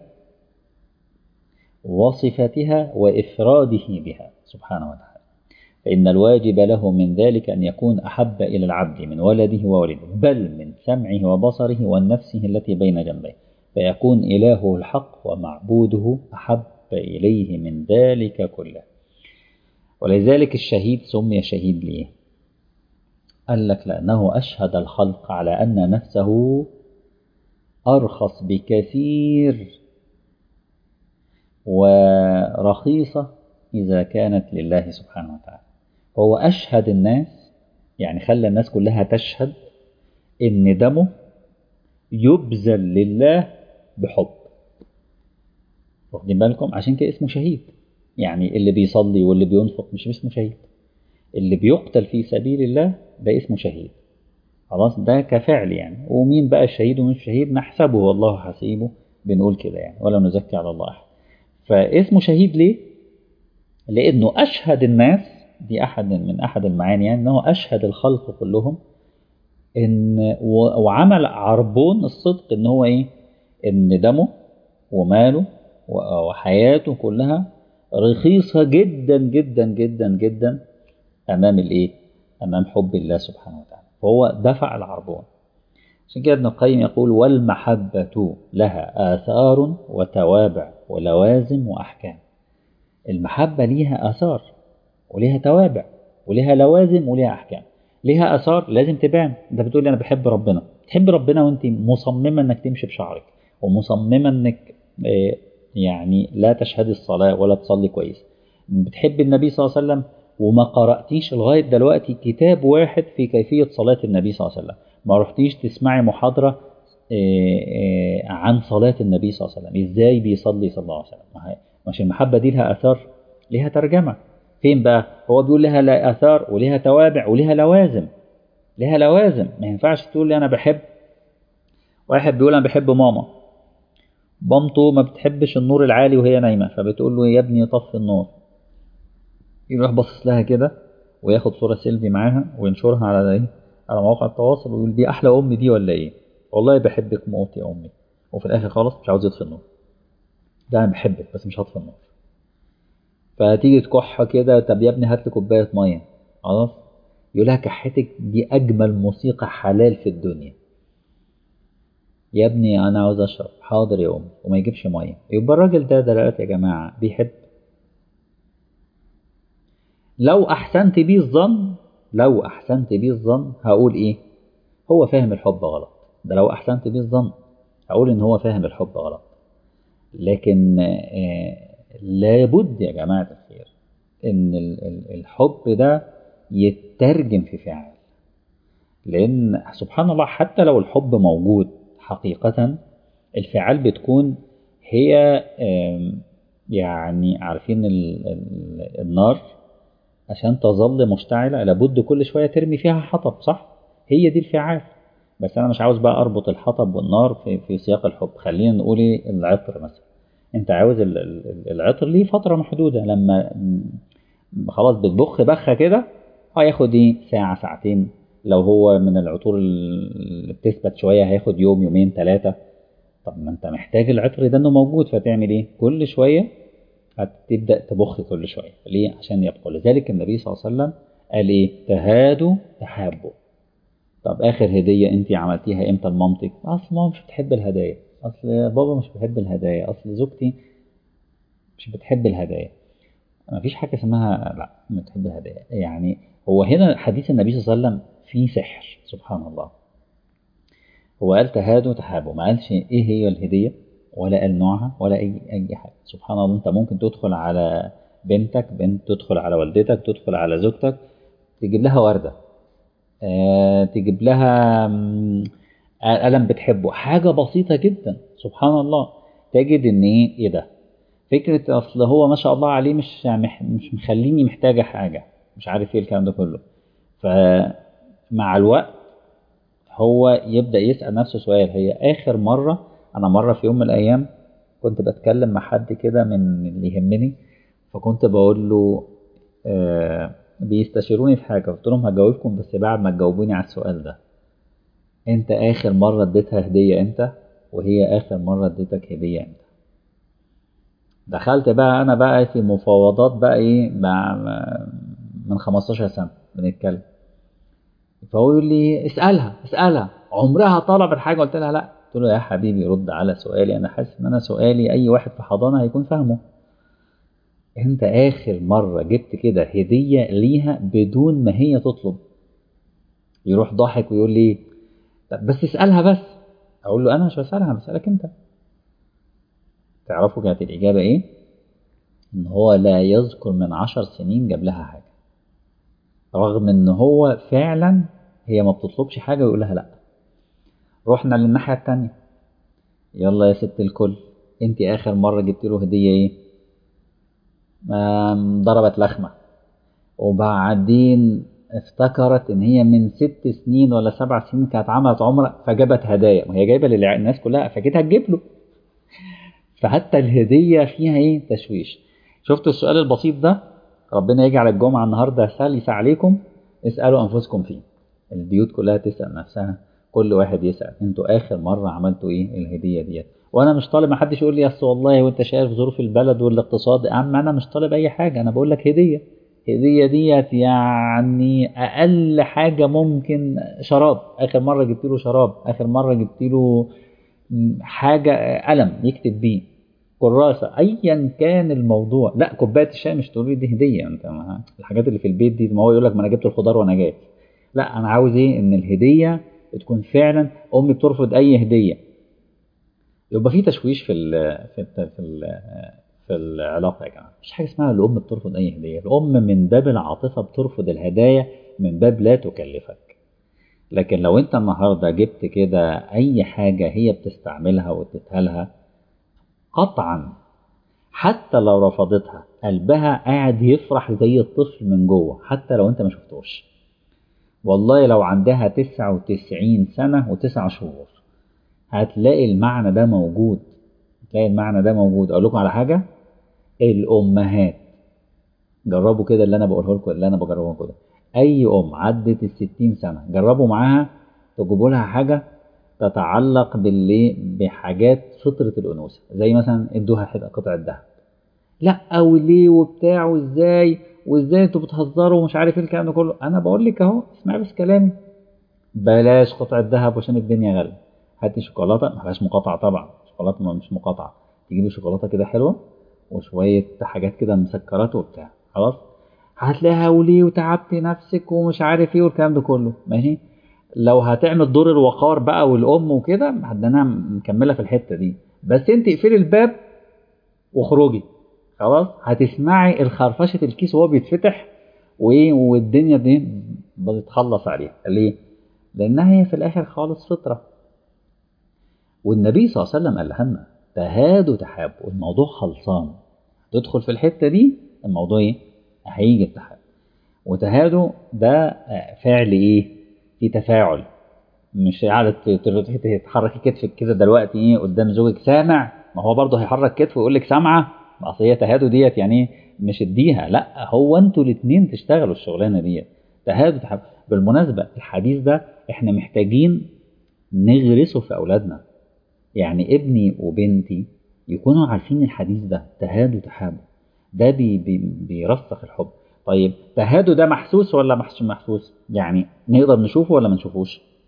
S1: وصفتها وإفراده بها سبحانه وتعالى فإن الواجب له من ذلك أن يكون أحب إلى العبد من ولده وولده بل من سمعه وبصره والنفسه التي بين جنبيه فيكون إلهه الحق ومعبوده أحب إليه من ذلك كله ولذلك الشهيد سمي شهيد ليه قال لك لأنه أشهد الخلق على أن نفسه أرخص بكثير ورخيصة إذا كانت لله سبحانه وتعالى هو أشهد الناس يعني خلى الناس كلها تشهد إن دمه يبذل لله بحب واخدين بالكم عشان كده اسمه شهيد يعني اللي بيصلي واللي بينفق مش اسمه شهيد اللي بيقتل في سبيل الله ده اسمه شهيد خلاص ده كفعل يعني ومين بقى الشهيد ومش شهيد نحسبه والله حسيبه بنقول كده يعني ولا نزكي على الله احد فاسمه شهيد ليه لانه اشهد الناس دي احد من احد المعاني يعني انه اشهد الخلق كلهم ان وعمل عربون الصدق ان هو ايه ان دمه وماله وحياته كلها رخيصة جدا جدا جدا جدا أمام الإيه؟ أمام حب الله سبحانه وتعالى فهو دفع العربون عشان كده ابن القيم يقول والمحبة لها آثار وتوابع ولوازم وأحكام المحبة ليها آثار وليها توابع وليها لوازم وليها أحكام ليها آثار لازم تبان أنت بتقول أنا بحب ربنا تحب ربنا وأنت مصممة أنك تمشي بشعرك ومصممة أنك يعني لا تشهد الصلاة ولا تصلي كويس بتحب النبي صلى الله عليه وسلم وما قرأتيش لغاية دلوقتي كتاب واحد في كيفية صلاة النبي صلى الله عليه وسلم ما رحتيش تسمعي محاضرة عن صلاة النبي صلى الله عليه وسلم ازاي بيصلي صلى الله عليه وسلم مش المحبة دي لها أثار لها ترجمة فين بقى هو بيقول لها أثار ولها توابع ولها لوازم لها لوازم ما ينفعش تقول لي أنا بحب واحد بيقول أنا بحب ماما مامته ما بتحبش النور العالي وهي نايمة فبتقول له يا ابني طفي النور يروح باصص لها كده وياخد صورة سيلفي معاها وينشرها على ايه على مواقع التواصل ويقول دي أحلى أم دي ولا إيه والله بحبك موت يا أمي وفي الآخر خالص مش عاوز يطفي النور ده أنا بحبك بس مش هطفي النور فتيجي تكح كده طب يا ابني هات لي كوباية مية خلاص يقول لها كحتك دي أجمل موسيقى حلال في الدنيا يا ابني انا عاوز اشرب حاضر يا ام وما يجيبش ميه يبقى الراجل ده دلوقتي يا جماعه بيحب لو احسنت بيه الظن لو احسنت بيه الظن هقول ايه هو فاهم الحب غلط ده لو احسنت بيه الظن هقول ان هو فاهم الحب غلط لكن آه لابد يا جماعه الخير ان الحب ده يترجم في فعل لان سبحان الله حتى لو الحب موجود حقيقة الفعال بتكون هي يعني عارفين النار عشان تظل مشتعلة لابد كل شوية ترمي فيها حطب صح هي دي الفعال بس أنا مش عاوز بقى أربط الحطب والنار في, في سياق الحب خلينا نقول العطر مثلا أنت عاوز العطر ليه فترة محدودة لما خلاص بتبخ بخة كده هياخد ايه ساعة ساعتين لو هو من العطور اللي بتثبت شوية هياخد يوم يومين ثلاثة طب ما انت محتاج العطر ده انه موجود فتعمل ايه كل شوية هتبدأ تبخ كل شوية ليه عشان يبقى لذلك النبي صلى الله عليه وسلم قال ايه تهادوا تحابوا طب اخر هديه انت عملتيها امتى لمامتك اصل ماما مش بتحب الهدايا اصل بابا مش بيحب الهدايا اصل زوجتي مش بتحب الهدايا ما فيش حاجه اسمها لا ما بتحب الهدايا يعني هو هنا حديث النبي صلى الله عليه وسلم فيه سحر سبحان الله هو قال تهادوا تحابوا ما قالش ايه هي الهديه ولا قال نوعها ولا اي اي حاجه سبحان الله انت ممكن تدخل على بنتك بنت تدخل على والدتك تدخل على زوجتك تجيب لها ورده آه تجيب لها قلم بتحبه حاجه بسيطه جدا سبحان الله تجد ان ايه ايه ده فكره اصل هو ما شاء الله عليه مش مش مخليني محتاجه حاجه مش عارف ايه الكلام ده كله فمع الوقت هو يبدا يسال نفسه سؤال هي اخر مره انا مره في يوم من الايام كنت بتكلم مع حد كده من اللي يهمني فكنت بقول له آه بيستشيروني في حاجه قلت لهم هجاوبكم بس بعد ما تجاوبوني على السؤال ده انت اخر مره اديتها هديه امتى وهي اخر مره اديتك هديه امتى دخلت بقى انا بقى في مفاوضات بقى ايه مع من 15 سنه بنتكلم فهو يقول لي اسالها اسالها عمرها طلبت حاجه قلت لها لا قلت له يا حبيبي رد على سؤالي انا حاسس ان انا سؤالي اي واحد في حضانه هيكون فاهمه انت اخر مره جبت كده هديه ليها بدون ما هي تطلب يروح ضاحك ويقول لي طب بس اسالها بس اقول له انا مش بسالها بسالك انت تعرفوا كانت الاجابه ايه ان هو لا يذكر من عشر سنين جاب لها حاجه رغم ان هو فعلا هي ما بتطلبش حاجه ويقول لها لا رحنا للناحيه التانية يلا يا ست الكل انت اخر مره جبت له هديه ايه ضربت لخمه وبعدين افتكرت ان هي من ست سنين ولا سبع سنين كانت عملت عمره فجابت هدايا وهي جايبه للناس كلها فكده هتجيب له فحتى الهديه فيها ايه تشويش شفتوا السؤال البسيط ده ربنا يجعل الجمعه النهارده سلس عليكم اسالوا انفسكم فيه البيوت كلها تسال نفسها كل واحد يسال انتوا اخر مره عملتوا ايه الهديه ديت وانا مش طالب ما حدش يقول لي اصل والله وانت شايف ظروف البلد والاقتصاد اما انا مش طالب اي حاجه انا بقول لك هديه هديه ديت يعني اقل حاجه ممكن شراب اخر مره جبت له شراب اخر مره جبت له حاجه قلم يكتب بيه كراسه ايا كان الموضوع لا كوبايه الشاي مش تقول لي دي هديه انت ما الحاجات اللي في البيت دي ما هو يقول لك ما انا جبت الخضار وانا جاي لا انا عاوز ايه ان الهديه تكون فعلا امي بترفض اي هديه يبقى في تشويش في ال في ال في ال في العلاقه يا جماعه مفيش حاجه اسمها الام بترفض اي هديه الام من باب العاطفه بترفض الهدايا من باب لا تكلفك لكن لو انت النهارده جبت كده اي حاجه هي بتستعملها واديتها لها قطعا حتى لو رفضتها قلبها قاعد يفرح زي الطفل من جوه حتى لو انت ما شفتوش والله لو عندها تسعة وتسعين سنة وتسع شهور هتلاقي المعنى ده موجود هتلاقي المعنى ده موجود اقول لكم على حاجة الامهات جربوا كده اللي انا بقوله لكم اللي انا بجربه كده اي ام عدت الستين سنة جربوا معاها تجيبوا لها حاجة تتعلق باللي بحاجات فطرة الأنوثة زي مثلا ادوها قطعة ذهب لا وليه وبتاع وازاي وازاي انتوا بتهزروا ومش عارف ايه الكلام ده كله انا بقول لك اهو اسمعي بس كلامي بلاش قطعة ذهب عشان الدنيا غالية هاتي شوكولاتة ما فيهاش مقاطعة طبعا شوكولاتة مش مقاطعة تجيبي شوكولاتة كده حلوة وشوية حاجات كده مسكرات وبتاع خلاص هتلاقيها وليه وتعبتي نفسك ومش عارف ايه والكلام ده كله ماشي لو هتعمل دور الوقار بقى والام وكده عندنا مكمله في الحته دي بس انت اقفلي الباب واخرجي خلاص هتسمعي الخرفشه الكيس وهو بيتفتح وايه والدنيا دي بتتخلص عليها ليه لانها هي في الاخر خالص فطره والنبي صلى الله عليه وسلم قال لنا تهادوا تحابوا الموضوع خلصان تدخل في الحته دي الموضوع ايه هيجي التحاب وتهادوا ده فعل ايه في تفاعل مش قاعدة تحركي كتفك كده دلوقتي ايه قدام زوجك سامع ما هو برضه هيحرك كتفه ويقول لك سامعه اصل هي تهادوا ديت يعني مش اديها لا هو انتوا الاثنين تشتغلوا الشغلانه ديت تهادوا تحب بالمناسبه الحديث ده احنا محتاجين نغرسه في اولادنا يعني ابني وبنتي يكونوا عارفين الحديث ده تهادوا تحابوا ده بي بي بيرسخ الحب طيب تهادوا ده محسوس ولا مش محسوس يعني نقدر نشوفه ولا ما نشوفوش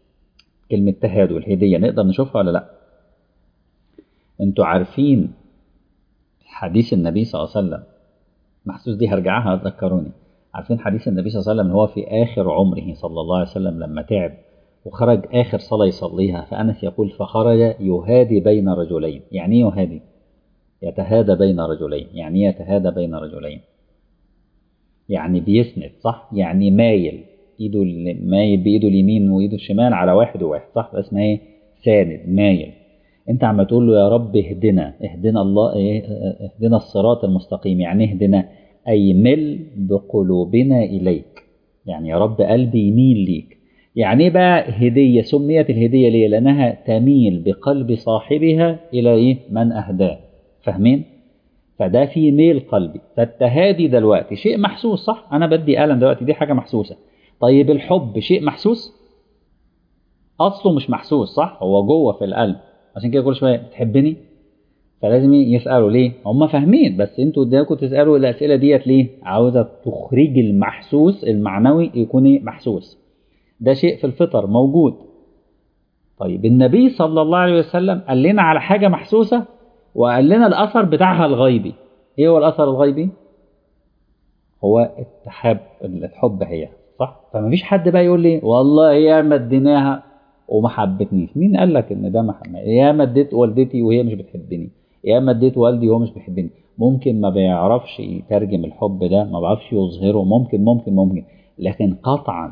S1: كلمة تهادوا الهدية نقدر نشوفها ولا لا انتوا عارفين حديث النبي صلى الله عليه وسلم محسوس دي هرجعها تذكروني عارفين حديث النبي صلى الله عليه وسلم هو في آخر عمره صلى الله عليه وسلم لما تعب وخرج آخر صلاة يصليها فأنس يقول فخرج يهادي بين رجلين يعني ايه يهادي يتهادى بين رجلين يعني ايه يتهادى بين رجلين يعني بيسند صح يعني مايل ايده مايل بايده اليمين وايده الشمال على واحد وواحد صح ده اسمها ايه ساند مايل انت عم تقول له يا رب اهدنا اهدنا الله ايه اهدنا الصراط المستقيم يعني اهدنا اي مل بقلوبنا اليك يعني يا رب قلبي يميل ليك يعني ايه بقى هديه سميت الهديه ليه لانها تميل بقلب صاحبها الى ايه من اهداه فاهمين فده في ميل قلبي فالتهادي دلوقتي شيء محسوس صح انا بدي قلم دلوقتي دي حاجه محسوسه طيب الحب شيء محسوس اصله مش محسوس صح هو جوه في القلب عشان كده كل شويه بتحبني فلازم يسالوا ليه هم فاهمين بس انتوا قدامكم تسالوا الاسئله ديت ليه عاوزه تخرج المحسوس المعنوي يكون محسوس ده شيء في الفطر موجود طيب النبي صلى الله عليه وسلم قال لنا على حاجه محسوسه وقال لنا الاثر بتاعها الغيبي ايه هو الاثر الغيبي هو التحاب الحب هي صح فما فيش حد بقى يقول لي والله يا ما اديناها وما حبتنيش مين قال لك ان ده محمد يا ما اديت والدتي وهي مش بتحبني يا ما اديت والدي وهو مش بيحبني ممكن ما بيعرفش يترجم الحب ده ما بيعرفش يظهره ممكن ممكن ممكن لكن قطعا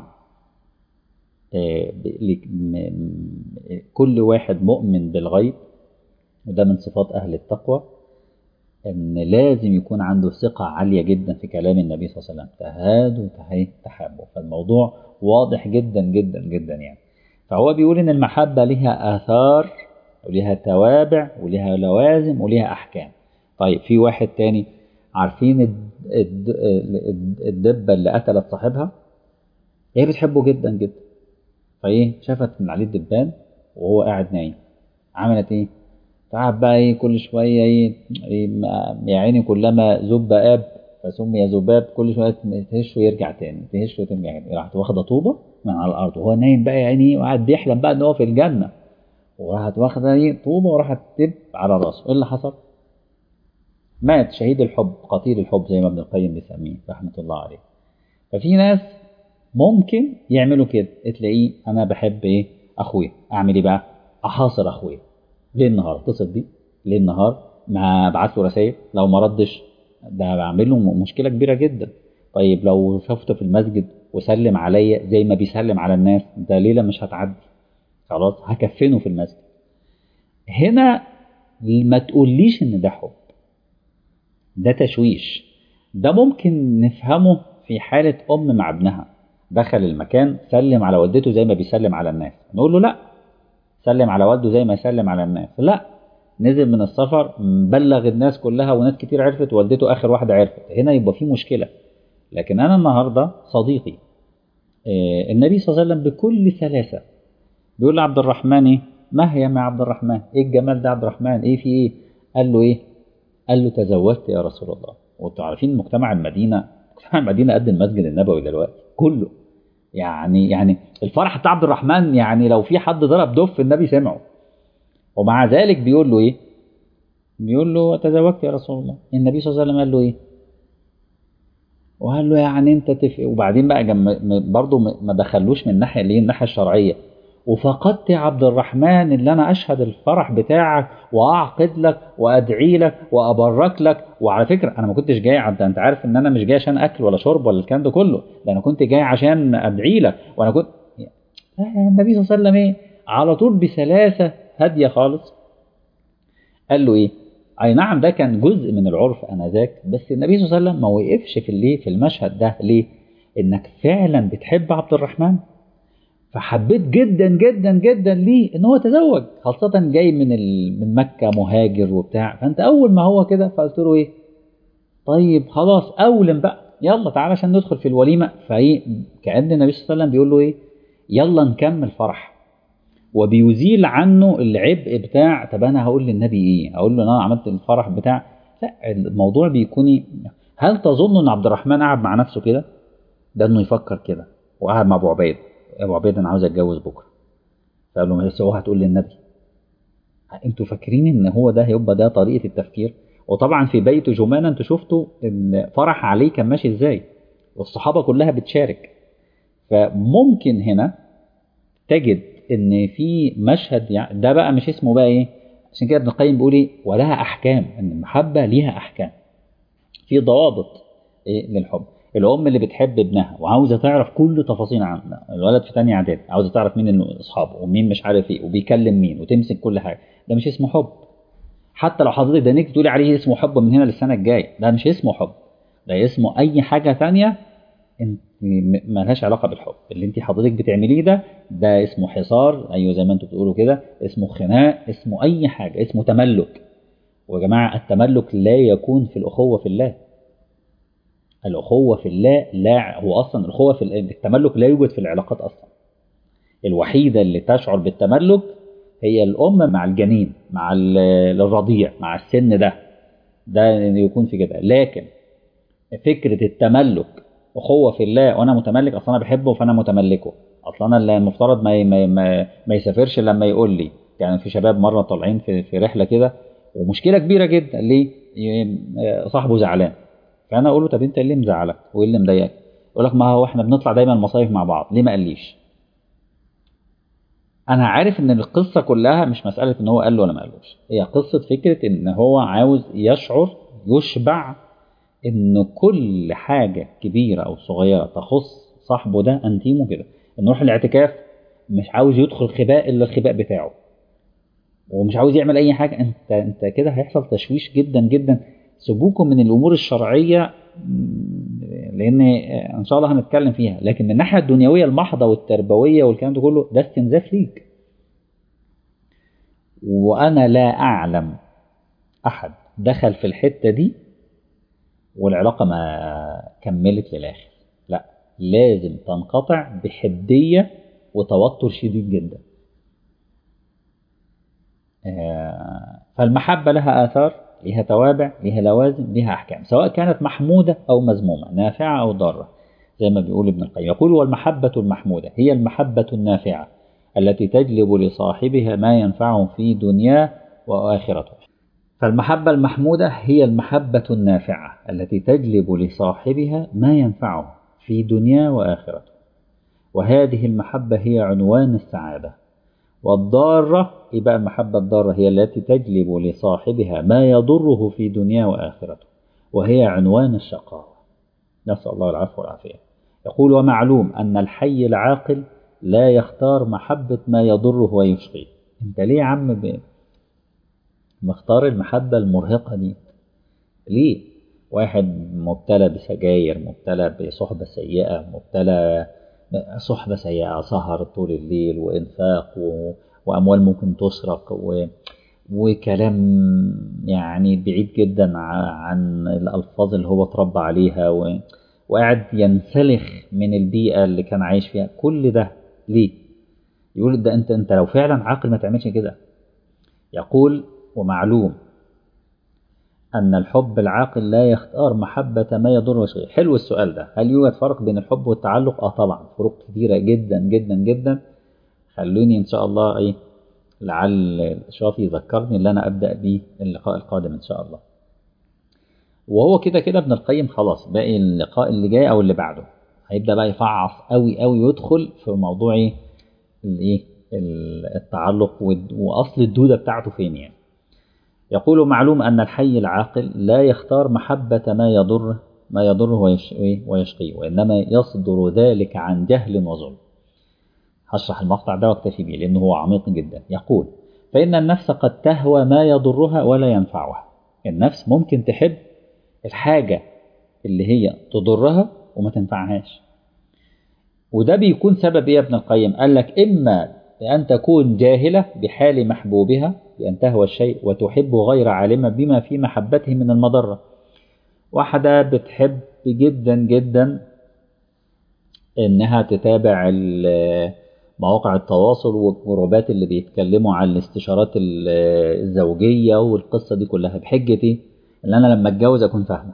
S1: كل واحد مؤمن بالغيب وده من صفات أهل التقوى إن لازم يكون عنده ثقة عالية جدا في كلام النبي صلى الله عليه وسلم تهادوا تحابوا فالموضوع واضح جدا جدا جدا يعني فهو بيقول إن المحبة لها آثار ولها توابع ولها لوازم ولها أحكام طيب في واحد تاني عارفين الدبة اللي قتلت صاحبها هي بتحبه جدا جدا فايه شافت من عليه الدبان وهو قاعد نايم عملت ايه فقعد بقى ايه كل شويه ايه, إيه يا عيني كلما ذب اب فسمي ذباب كل شويه تهش ويرجع تاني تهش وترجع تاني راحت واخده طوبه من على الارض وهو نايم بقى يا عيني وقاعد بيحلم بقى ان هو في الجنه وراحت واخده ايه طوبه وراحت تب على راسه ايه اللي حصل؟ مات شهيد الحب قتيل الحب زي ما ابن القيم بيسميه رحمه الله عليه ففي ناس ممكن يعملوا كده تلاقيه انا بحب ايه اخويا اعمل ايه بقى احاصر اخويا ليل نهار اتصل بيه ليل نهار ما ابعت له رسائل لو ما ردش ده بعمل له مشكله كبيره جدا طيب لو شفته في المسجد وسلم عليا زي ما بيسلم على الناس ده ليله مش هتعدي خلاص هكفنه في المسجد هنا ما تقوليش ان ده حب ده تشويش ده ممكن نفهمه في حالة أم مع ابنها دخل المكان سلم على والدته زي ما بيسلم على الناس نقول له لا سلم على والده زي ما يسلم على الناس لا نزل من السفر بلغ الناس كلها وناس كتير عرفت والدته آخر واحدة عرفت هنا يبقى في مشكلة لكن أنا النهاردة صديقي إيه النبي صلى الله عليه وسلم بكل سلاسة بيقول لعبد الرحمن إيه ما هي مع عبد الرحمن إيه الجمال ده عبد الرحمن إيه في إيه قال له إيه قال له تزوجت يا رسول الله وانتوا عارفين مجتمع المدينة مجتمع المدينة قد المسجد النبوي دلوقتي كله يعني يعني الفرح بتاع عبد الرحمن يعني لو في حد ضرب دف النبي سمعه ومع ذلك بيقول له ايه بيقول له تزوجت يا رسول الله النبي صلى الله عليه وسلم قال له ايه وقال له يعني انت تفق وبعدين بقى جم... برضه ما دخلوش من الناحيه اللي هي الناحيه الشرعيه وفقدت يا عبد الرحمن اللي انا اشهد الفرح بتاعك واعقد لك وادعي لك وابرك لك وعلى فكره انا ما كنتش جاي عبد انت عارف ان انا مش جاي عشان اكل ولا شرب ولا الكلام ده كله ده انا كنت جاي عشان ادعي لك وانا كنت النبي صلى الله عليه وسلم ايه على طول بسلاسه هاديه خالص قال له ايه اي نعم ده كان جزء من العرف انذاك بس النبي صلى الله عليه وسلم ما وقفش في الليه في المشهد ده ليه انك فعلا بتحب عبد الرحمن فحبيت جدا جدا جدا ليه ان هو تزوج خاصة جاي من ال... من مكة مهاجر وبتاع فانت اول ما هو كده فقلت له ايه طيب خلاص اولم بقى يلا تعالى عشان ندخل في الوليمة فايه كأن النبي صلى الله عليه وسلم بيقول له ايه يلا نكمل فرح وبيزيل عنه العبء بتاع طب انا هقول للنبي ايه اقول له انا عملت الفرح بتاع لا الموضوع بيكون إيه؟ هل تظن ان عبد الرحمن قعد مع نفسه كده ده انه يفكر كده وقعد مع ابو عبيد ابو عبيد انا عاوز اتجوز بكره فقال له بس هو هتقول للنبي انتوا فاكرين ان هو ده هيبقى ده طريقه التفكير وطبعا في بيت جمانه انتوا شفتوا ان فرح عليه كان ماشي ازاي والصحابه كلها بتشارك فممكن هنا تجد ان في مشهد يعني ده بقى مش اسمه بقى ايه عشان كده ابن القيم بيقول ايه ولها احكام ان المحبه ليها احكام في ضوابط إيه للحب الام اللي بتحب ابنها وعاوزه تعرف كل تفاصيل عنه الولد في تانية اعدادي عاوزه تعرف مين اصحابه ومين مش عارف ايه وبيكلم مين وتمسك كل حاجه ده مش اسمه حب حتى لو حضرتك ده نيجي تقولي عليه اسمه حب من هنا للسنه الجايه ده مش اسمه حب ده اسمه اي حاجه تانية انت مالهاش علاقه بالحب اللي انت حضرتك بتعمليه ده ده اسمه حصار ايوه زي ما انتوا بتقولوا كده اسمه خناق اسمه اي حاجه اسمه تملك ويا جماعه التملك لا يكون في الاخوه في الله الاخوه في الله لا هو اصلا الاخوه في التملك لا يوجد في العلاقات اصلا الوحيده اللي تشعر بالتملك هي الام مع الجنين مع الرضيع مع السن ده ده يكون في كده لكن فكره التملك اخوه في الله وانا متملك اصلا انا بحبه فانا متملكه اصلا انا اللي المفترض ما ما ما, ما يسافرش لما يقول لي يعني في شباب مره طالعين في, في رحله كده ومشكله كبيره جدا ليه صاحبه زعلان فانا اقول له طب انت ايه اللي مزعلك وايه اللي مضايقك يقول لك ما هو احنا بنطلع دايما مصايف مع بعض ليه ما قاليش انا عارف ان القصه كلها مش مساله ان هو قال له ولا ما قالوش هي قصه فكره ان هو عاوز يشعر يشبع ان كل حاجه كبيره او صغيره تخص صاحبه ده انتيمه كده نروح الاعتكاف مش عاوز يدخل خباء الا الخباء بتاعه ومش عاوز يعمل اي حاجه انت انت كده هيحصل تشويش جدا جدا سيبوكم من الامور الشرعيه لان ان شاء الله هنتكلم فيها لكن من الناحيه الدنيويه المحضه والتربويه والكلام ده كله ده استنزاف ليك وانا لا اعلم احد دخل في الحته دي والعلاقه ما كملت للاخر لا لازم تنقطع بحديه وتوتر شديد جدا فالمحبه لها اثار لها توابع لها لوازم لها أحكام سواء كانت محمودة أو مذمومة نافعة أو ضارة زي ما بيقول ابن القيم يقول والمحبة المحمودة هي المحبة النافعة التي تجلب لصاحبها ما ينفعه في دنياه وآخرته فالمحبة المحمودة هي المحبة النافعة التي تجلب لصاحبها ما ينفعه في دنياه وآخرته وهذه المحبة هي عنوان السعادة والضارة يبقى المحبة الضارة هي التي تجلب لصاحبها ما يضره في دنياه وآخرته وهي عنوان الشقاوة نسأل الله العفو والعافية يقول ومعلوم أن الحي العاقل لا يختار محبة ما يضره ويشقيه انت ليه يا عم ب... مختار المحبة المرهقة دي ليه واحد مبتلى بسجاير مبتلى بصحبة سيئة مبتلى صحبة سيئة سهر طول الليل وإنفاق و... وأموال ممكن تسرق و... وكلام يعني بعيد جدا عن الألفاظ اللي هو اتربى عليها و... وقاعد ينسلخ من البيئة اللي كان عايش فيها كل ده ليه؟ يقول ده أنت أنت لو فعلا عاقل ما تعملش كده يقول ومعلوم أن الحب العاقل لا يختار محبة ما يضر ويشغل حلو السؤال ده هل يوجد فرق بين الحب والتعلق؟ آه طبعا فروق كثيرة جدا جدا جدا خلوني إن شاء الله إيه لعل الإشراف يذكرني اللي أنا أبدأ بيه اللقاء القادم إن شاء الله وهو كده كده ابن القيم خلاص باقي اللقاء اللي جاي أو اللي بعده هيبدأ بقى يفعص قوي قوي ويدخل في موضوع إيه الإيه التعلق وأصل الدودة بتاعته فين يعني يقول معلوم أن الحي العاقل لا يختار محبة ما يضر ما يضره ويشقيه وإنما يصدر ذلك عن جهل وظلم هشرح المقطع ده واكتفي به لأنه هو عميق جدا يقول فإن النفس قد تهوى ما يضرها ولا ينفعها النفس ممكن تحب الحاجة اللي هي تضرها وما تنفعهاش وده بيكون سبب ايه يا ابن القيم قال لك إما بأن تكون جاهلة بحال محبوبها بأن تهوى الشيء وتحب غير عالمة بما في محبته من المضرة واحدة بتحب جدا جدا إنها تتابع مواقع التواصل والجروبات اللي بيتكلموا عن الاستشارات الزوجية والقصة دي كلها بحجتي إن أنا لما أتجوز أكون فاهمة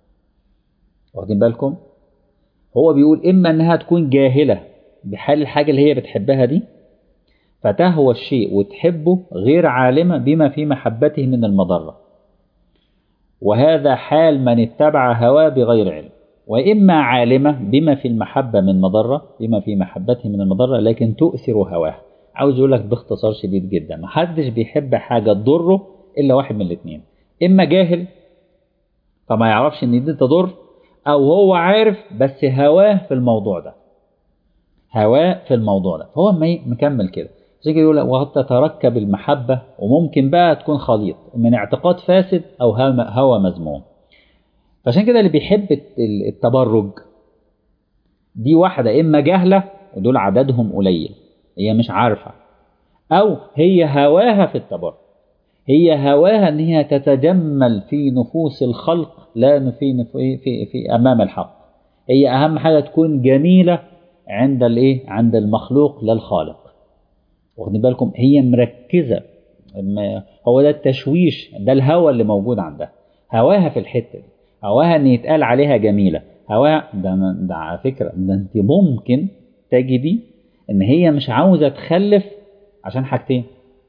S1: واخدين بالكم هو بيقول إما إنها تكون جاهلة بحال الحاجة اللي هي بتحبها دي فتهوى الشيء وتحبه غير عالمة بما في محبته من المضرة وهذا حال من اتبع هواه بغير علم وإما عالمة بما في المحبة من مضرة بما في محبته من المضرة لكن تؤثر هواه عاوز أقول لك باختصار شديد جدا محدش بيحب حاجة تضره إلا واحد من الاثنين إما جاهل فما يعرفش إن دي تضر أو هو عارف بس هواه في الموضوع ده هواه في الموضوع ده فهو مكمل كده عشان كده يقول وقد تتركب المحبة وممكن بقى تكون خليط من اعتقاد فاسد أو هوى مذموم فعشان كده اللي بيحب التبرج دي واحدة إما جاهلة ودول عددهم قليل هي مش عارفة أو هي هواها في التبرج هي هواها إن هي تتجمل في نفوس الخلق لا في, في, في, في أمام الحق هي أهم حاجة تكون جميلة عند الإيه عند المخلوق لا الخالق واخدين بالكم هي مركزة هو ده التشويش ده الهوى اللي موجود عندها هواها في الحتة دي هواها ان يتقال عليها جميلة هواها ده, ده على فكرة ده انت ممكن تجدي ان هي مش عاوزة تخلف عشان حاجتين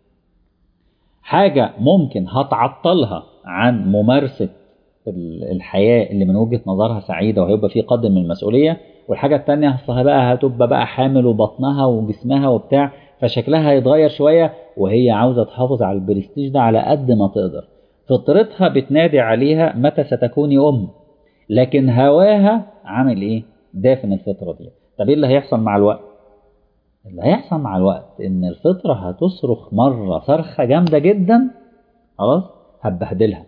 S1: حاجة ممكن هتعطلها عن ممارسة الحياة اللي من وجهة نظرها سعيدة وهيبقى في قدر من المسؤولية والحاجة التانية أصلها بقى هتبقى بقى حامل وبطنها وجسمها وبتاع فشكلها هيتغير شوية وهي عاوزة تحافظ على البرستيج ده على قد ما تقدر فطرتها بتنادي عليها متى ستكوني أم لكن هواها عامل إيه دافن الفطرة دي طب إيه اللي هيحصل مع الوقت اللي هيحصل مع الوقت إن الفطرة هتصرخ مرة صرخة جامدة جدا خلاص هتبهدلها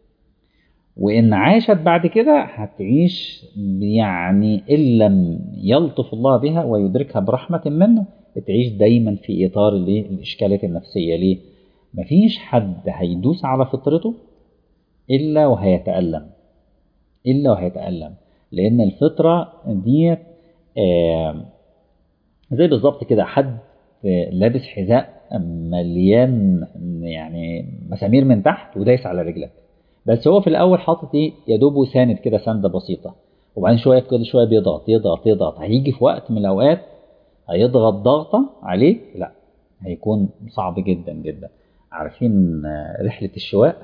S1: وإن عاشت بعد كده هتعيش يعني إن لم يلطف الله بها ويدركها برحمة منه تعيش دايما في إطار الإشكالات النفسية ليه؟ مفيش حد هيدوس على فطرته إلا وهيتألم إلا وهيتألم لأن الفطرة دي آه زي بالظبط كده حد لابس حذاء مليان يعني مسامير من تحت ودايس على رجلك بس هو في الأول حاطط إيه يا دوب ساند كده ساندة بسيطة وبعدين شوية كده شوية بيضغط يضغط يضغط هيجي في وقت من الأوقات هيضغط ضغطة عليك لا هيكون صعب جدا جدا عارفين رحلة الشواء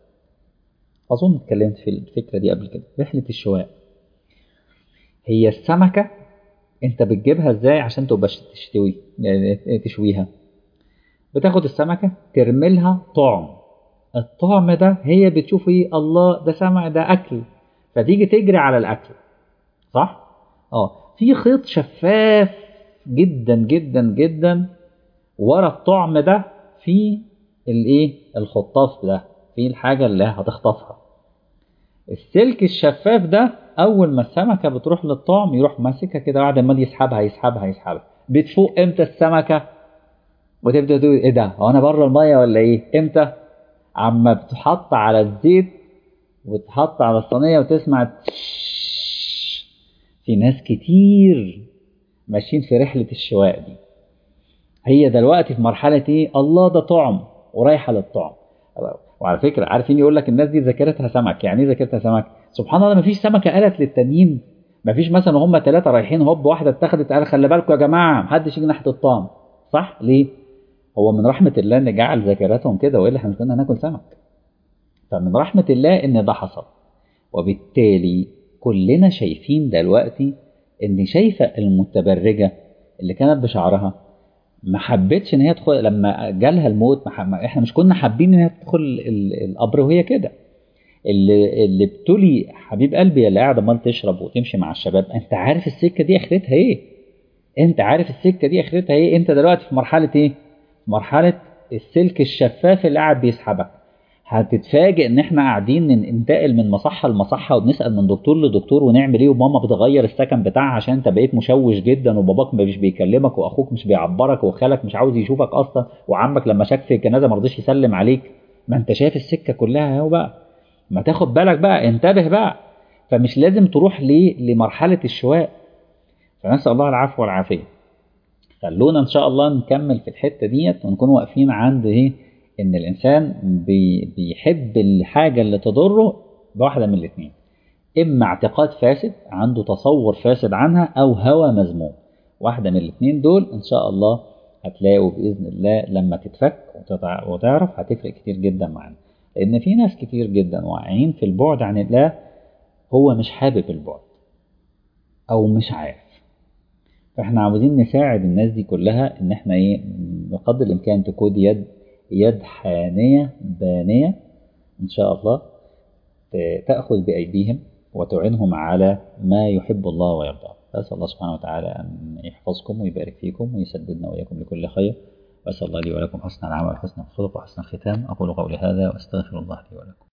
S1: أظن اتكلمت في الفكرة دي قبل كده رحلة الشواء هي السمكة انت بتجيبها ازاي عشان تبقى تشتوي تشويها بتاخد السمكة ترملها طعم الطعم ده هي بتشوف ايه الله ده سمك ده اكل فتيجي تجري على الاكل صح اه في خيط شفاف جدا جدا جدا ورا الطعم ده في الايه الخطاف ده في الحاجة اللي هتخطفها السلك الشفاف ده اول ما السمكة بتروح للطعم يروح ماسكها كده بعد ما يسحبها يسحبها يسحبها بتفوق امتى السمكة وتبدأ تقول ايه ده هو انا بره المية ولا ايه امتى عما بتحط على الزيت وتحط على الصينية وتسمع في ناس كتير ماشيين في رحلة الشواء دي هي دلوقتي في مرحلة ايه الله ده طعم ورايحة للطعم وعلى فكرة عارفين يقول لك الناس دي ذاكرتها سمك يعني ايه ذاكرتها سمك سبحان الله مفيش سمكة قالت للتانيين مفيش مثلا هم ثلاثة رايحين هوب واحدة اتخذت قال خلي بالكم يا جماعة محدش يجي ناحية الطعم صح ليه هو من رحمة الله ان جعل ذاكرتهم كده والا احنا مش كنا هناكل سمك فمن رحمة الله ان ده حصل وبالتالي كلنا شايفين دلوقتي ان شايفة المتبرجة اللي كانت بشعرها ما حبتش ان هي تدخل لما جالها الموت ما احنا مش كنا حابين ان هي تدخل القبر وهي كده اللي اللي بتولي حبيب قلبي اللي قاعد امال تشرب وتمشي مع الشباب انت عارف السكه دي اخرتها ايه انت عارف السكه دي اخرتها ايه انت دلوقتي في مرحله ايه مرحله السلك الشفاف اللي قاعد بيسحبك هتتفاجئ ان احنا قاعدين ننتقل من مصحه لمصحه وبنسال من دكتور لدكتور ونعمل ايه وماما بتغير السكن بتاعها عشان انت بقيت مشوش جدا وباباك مش بيكلمك واخوك مش بيعبرك وخالك مش عاوز يشوفك اصلا وعمك لما شاف في الجنازه ما رضيش يسلم عليك ما انت شايف السكه كلها اهو بقى ما تاخد بالك بقى انتبه بقى فمش لازم تروح ليه لمرحله الشواء فنسال الله العفو والعافيه خلونا ان شاء الله نكمل في الحته ديت ونكون واقفين عند ايه ان الانسان بي بيحب الحاجه اللي تضره بواحده من الاثنين اما اعتقاد فاسد عنده تصور فاسد عنها او هوى مذموم واحده من الاثنين دول ان شاء الله هتلاقوا بإذن الله لما تتفك وتتع- وتعرف هتفرق كتير جدا معانا لأن في ناس كتير جدا واقعين في البعد عن الله هو مش حابب البعد أو مش عارف فاحنا عاوزين نساعد الناس دي كلها ان احنا ايه بقدر الامكان تكون يد يد حانية بانية ان شاء الله ت- تأخذ بأيديهم وتعينهم على ما يحب الله ويرضاه أسأل الله سبحانه وتعالى أن يحفظكم ويبارك فيكم ويسددنا وإياكم لكل خير وأسأل الله لي ولكم حسن العمل وحسن الخلق وحسن الختام أقول قولي هذا وأستغفر الله لي ولكم